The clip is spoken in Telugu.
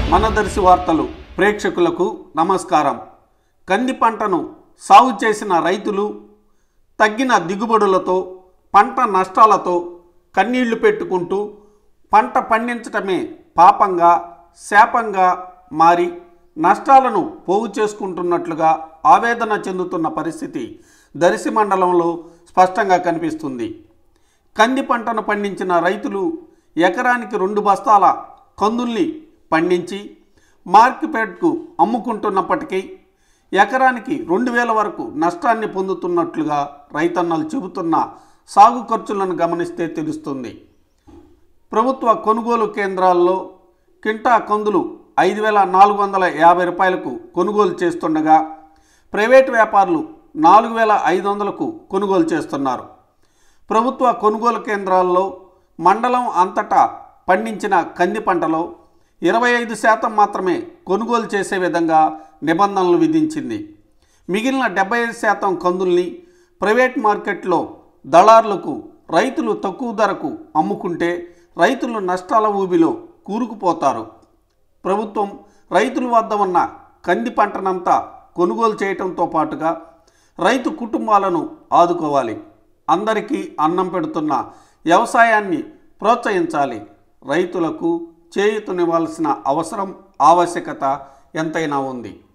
మనదర్శి వార్తలు ప్రేక్షకులకు నమస్కారం కంది పంటను సాగు చేసిన రైతులు తగ్గిన దిగుబడులతో పంట నష్టాలతో కన్నీళ్లు పెట్టుకుంటూ పంట పండించటమే పాపంగా శాపంగా మారి నష్టాలను పోగు చేసుకుంటున్నట్లుగా ఆవేదన చెందుతున్న పరిస్థితి దర్శి మండలంలో స్పష్టంగా కనిపిస్తుంది కంది పంటను పండించిన రైతులు ఎకరానికి రెండు బస్తాల కందుల్ని పండించి మార్కెట్కు అమ్ముకుంటున్నప్పటికీ ఎకరానికి రెండు వేల వరకు నష్టాన్ని పొందుతున్నట్లుగా రైతన్నలు చెబుతున్న సాగు ఖర్చులను గమనిస్తే తెలుస్తుంది ప్రభుత్వ కొనుగోలు కేంద్రాల్లో కింటా కందులు ఐదు వేల నాలుగు వందల యాభై రూపాయలకు కొనుగోలు చేస్తుండగా ప్రైవేటు వ్యాపారులు నాలుగు వేల ఐదు వందలకు కొనుగోలు చేస్తున్నారు ప్రభుత్వ కొనుగోలు కేంద్రాల్లో మండలం అంతటా పండించిన కంది పంటలో ఇరవై ఐదు శాతం మాత్రమే కొనుగోలు చేసే విధంగా నిబంధనలు విధించింది మిగిలిన డెబ్బై ఐదు శాతం కందుల్ని ప్రైవేట్ మార్కెట్లో దళారులకు రైతులు తక్కువ ధరకు అమ్ముకుంటే రైతులు నష్టాల ఊబిలో కూరుకుపోతారు ప్రభుత్వం రైతుల వద్ద ఉన్న కంది పంటనంతా కొనుగోలు చేయటంతో పాటుగా రైతు కుటుంబాలను ఆదుకోవాలి అందరికీ అన్నం పెడుతున్న వ్యవసాయాన్ని ప్రోత్సహించాలి రైతులకు చేయూతనివ్వాల్సిన అవసరం ఆవశ్యకత ఎంతైనా ఉంది